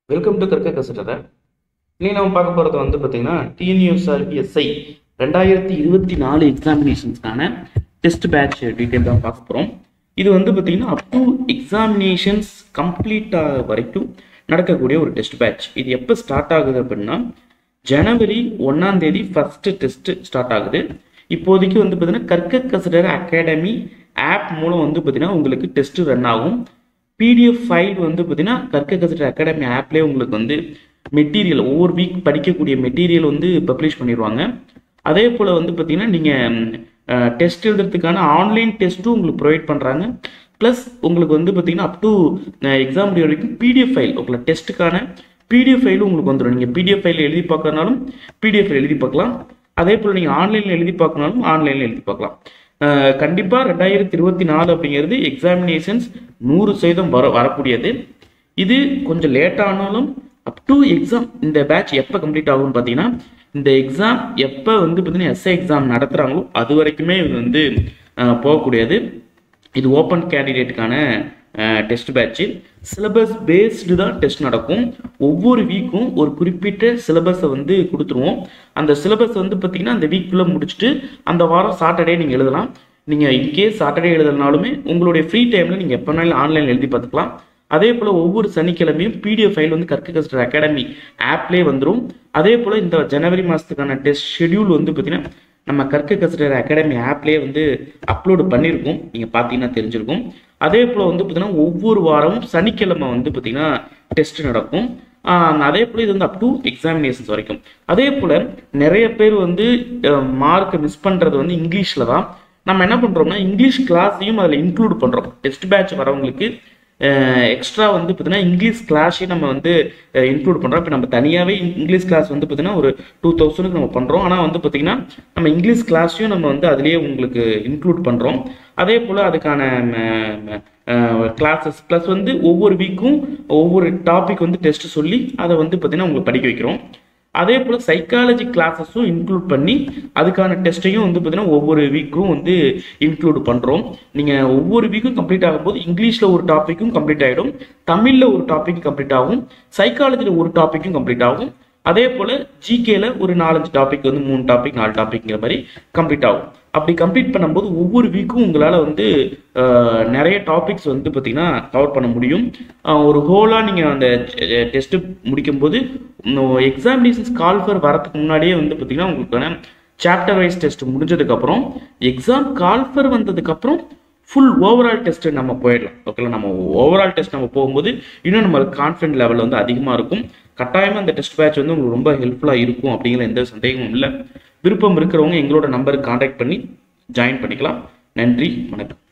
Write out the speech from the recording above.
welcome to கற்க கசட்டரை இன்னைக்கு நம்ம பார்க்க போகிறது வந்து பார்த்தீங்கன்னா டிஎன்யூஎஸ்ஆர்பிஎஸ்ஐ ரெண்டாயிரத்தி இருபத்தி நாலு எக்ஸாமினேஷன்ஸ்க்கான டெஸ்ட் பேட்ச் டீட்டெயில் தான் பார்க்க போகிறோம் இது வந்து பார்த்தீங்கன்னா அப் டு எக்ஸாமினேஷன்ஸ் கம்ப்ளீட் ஆக வரைக்கும் நடக்கக்கூடிய ஒரு டெஸ்ட் பேட்ச் இது எப்போ ஸ்டார்ட் ஆகுது அப்படின்னா ஜனவரி ஒன்றாம் தேதி ஃபர்ஸ்ட் டெஸ்ட் ஸ்டார்ட் ஆகுது இப்போதைக்கு வந்து பார்த்தீங்கன்னா கற்க கசடர் அகாடமி ஆப் மூலம் வந்து பார்த்தீங்கன்னா உங்களுக்கு டெஸ்ட் ரன் ஆகும் பிடிஎஃப் ஃபைல் வந்து பார்த்தீங்கன்னா கற்க கசடர் அகாடமி ஆப்லேயே உங்களுக்கு வந்து மெட்டீரியல் ஒவ்வொரு வீக் படிக்கக்கூடிய மெட்டீரியல் வந்து பப்ளிஷ் பண்ணிடுவாங்க அதே போல் வந்து பார்த்தீங்கன்னா நீங்கள் டெஸ்ட் எழுதுறதுக்கான ஆன்லைன் டெஸ்ட்டும் உங்களுக்கு ப்ரொவைட் பண்ணுறாங்க ப்ளஸ் உங்களுக்கு வந்து பார்த்தீங்கன்னா அப் டு எக்ஸாம் முடிய வரைக்கும் பிடிஎஃப் ஃபைல் உங்களுக்கு டெஸ்ட்டுக்கான பிடிஎஃப் ஃபைலும் உங்களுக்கு வந்துடும் நீங்கள் பிடிஎஃப் ஃபைல் எழுதி பார்க்கறனாலும் பிடிஎஃப் எழுதி பார்க்கலாம் அதே போல் நீங்கள் ஆன்லைனில் எழுதி பார்க்கனாலும் ஆன்லைனில் எழுதி பார்க்கலாம் கண்டிப்பாக ரெண்டாயிரத்தி இருபத்தி நாலு அப்படிங்கிறது எக்ஸாமினேஷன்ஸ் நூறு சதவீதம் வர வரக்கூடியது இது கொஞ்சம் லேட் ஆனாலும் அப் டு எக்ஸாம் இந்த பேட்ச் எப்போ கம்ப்ளீட் ஆகும்னு பார்த்தீங்கன்னா இந்த எக்ஸாம் எப்போ வந்து பார்த்தீங்கன்னா எஸ்ஐ எக்ஸாம் நடத்துகிறாங்களோ அது வரைக்குமே இது வந்து போகக்கூடியது இது ஓப்பன் கேண்டிடேட்டுக்கான டெஸ்ட் பேட்ச்சு சிலபஸ் பேஸ்டு தான் டெஸ்ட் நடக்கும் ஒவ்வொரு வீக்கும் ஒரு குறிப்பிட்ட சிலபஸை வந்து கொடுத்துருவோம் அந்த சிலபஸ் வந்து பார்த்தீங்கன்னா அந்த வீக்குள்ளே முடிச்சுட்டு அந்த வாரம் சாட்டர்டே நீங்கள் எழுதலாம் நீங்கள் இன்கேஸ் சாட்டர்டே எழுதலனாலுமே உங்களுடைய ஃப்ரீ டைமில் நீங்கள் எப்போனாலும் ஆன்லைனில் எழுதி பார்த்துக்கலாம் அதே போல் ஒவ்வொரு சனிக்கிழமையும் பிடிஎஃப் ஃபைல் வந்து கற்க கஸ்டர் அகாடமி ஆப்லேயே வந்துடும் அதே போல் இந்த ஜனவரி மாதத்துக்கான டெஸ்ட் ஷெடியூல் வந்து பார்த்தீங்கன்னா நம்ம கற்க கஸ்டர் அகாடமி ஆப்லேயே வந்து அப்லோடு பண்ணியிருக்கோம் நீங்கள் பார்த்தீங்கன்னா தெரிஞ்சிருக்கும் அதே போல் வந்து பார்த்தீங்கன்னா ஒவ்வொரு வாரமும் சனிக்கிழமை வந்து பார்த்தீங்கன்னா டெஸ்ட் நடக்கும் அதே போல் இது வந்து அப் டு எக்ஸாமினேஷன்ஸ் வரைக்கும் அதே போல் நிறைய பேர் வந்து மார்க்கை மிஸ் பண்ணுறது வந்து இங்கிலீஷில் தான் நம்ம என்ன பண்ணுறோம்னா இங்கிலீஷ் கிளாஸையும் அதில் இன்க்ளூட் பண்ணுறோம் டெஸ்ட் பேட்ச் வரவங்களுக்கு எக்ஸ்ட்ரா வந்து பார்த்தீங்கன்னா இங்கிலீஷ் கிளாஸையும் நம்ம வந்து இன்க்ளூட் பண்ணுறோம் இப்போ நம்ம தனியாகவே இங்கிலீஷ் கிளாஸ் வந்து பார்த்தீங்கன்னா ஒரு டூ தௌசண்ட்க்கு நம்ம பண்ணுறோம் ஆனால் வந்து பார்த்தீங்கன்னா நம்ம இங்கிலீஷ் கிளாஸையும் நம்ம வந்து அதுலேயே உங்களுக்கு இன்க்ளூட் பண்ணுறோம் அதே போல் அதுக்கான கிளாஸஸ் ப்ளஸ் வந்து ஒவ்வொரு வீக்கும் ஒவ்வொரு டாபிக் வந்து டெஸ்ட் சொல்லி அதை வந்து பார்த்தீங்கன்னா உங்களுக்கு படிக்க வைக்கிறோம் அதே போல் சைக்காலஜி கிளாஸஸும் இன்க்ளூட் பண்ணி அதுக்கான டெஸ்ட்டையும் வந்து பார்த்தீங்கன்னா ஒவ்வொரு வீக்கும் வந்து இன்க்ளூட் பண்ணுறோம் நீங்கள் ஒவ்வொரு வீக்கும் கம்ப்ளீட் ஆகும்போது இங்கிலீஷில் ஒரு டாப்பிக்கும் கம்ப்ளீட் ஆகிடும் தமிழில் ஒரு டாபிக் கம்ப்ளீட் ஆகும் சைக்காலஜியில் ஒரு டாப்பிக்கும் கம்ப்ளீட் ஆகும் அதே போல் ஜிகேல ஒரு நாலஞ்சு டாபிக் வந்து மூணு டாபிக் நாலு டாபிக்ங்கிற மாதிரி கம்ப்ளீட் ஆகும் அப்படி கம்ப்ளீட் பண்ணும்போது ஒவ்வொரு வீக்கும் உங்களால் வந்து நிறைய டாபிக்ஸ் வந்து பார்த்தீங்கன்னா கவர் பண்ண முடியும் ஒரு ஹோலாக நீங்கள் அந்த டெஸ்ட்டு முடிக்கும்போது எக்ஸாமினேஷன்ஸ் கால்ஃபர் வரதுக்கு முன்னாடியே வந்து பார்த்தீங்கன்னா உங்களுக்கான சாப்டர் வைஸ் டெஸ்ட் முடிஞ்சதுக்கப்புறம் எக்ஸாம் கால்ஃபர் வந்ததுக்கப்புறம் ஃபுல் ஓவரால் டெஸ்ட் நம்ம போயிடலாம் ஓகேங்களா நம்ம ஓவரால் டெஸ்ட் நம்ம போகும்போது இன்னும் நம்மளுக்கு கான்ஃபிடன்ட் லெவல் வந்து அதிகமாக இருக்கும் கட்டாயமாக அந்த டெஸ்ட் பேட்ச் வந்து உங்களுக்கு ரொம்ப ஹெல்ப்ஃபுல்லாக இருக்கும் அப்படிங்கிற எந்த சந்தேகமும் இல்லை விருப்பம் இருக்கிறவங்க எங்களோட நம்பருக்கு காண்டாக்ட் பண்ணி ஜாயின் பண்ணிக்கலாம் நன்றி வணக்கம்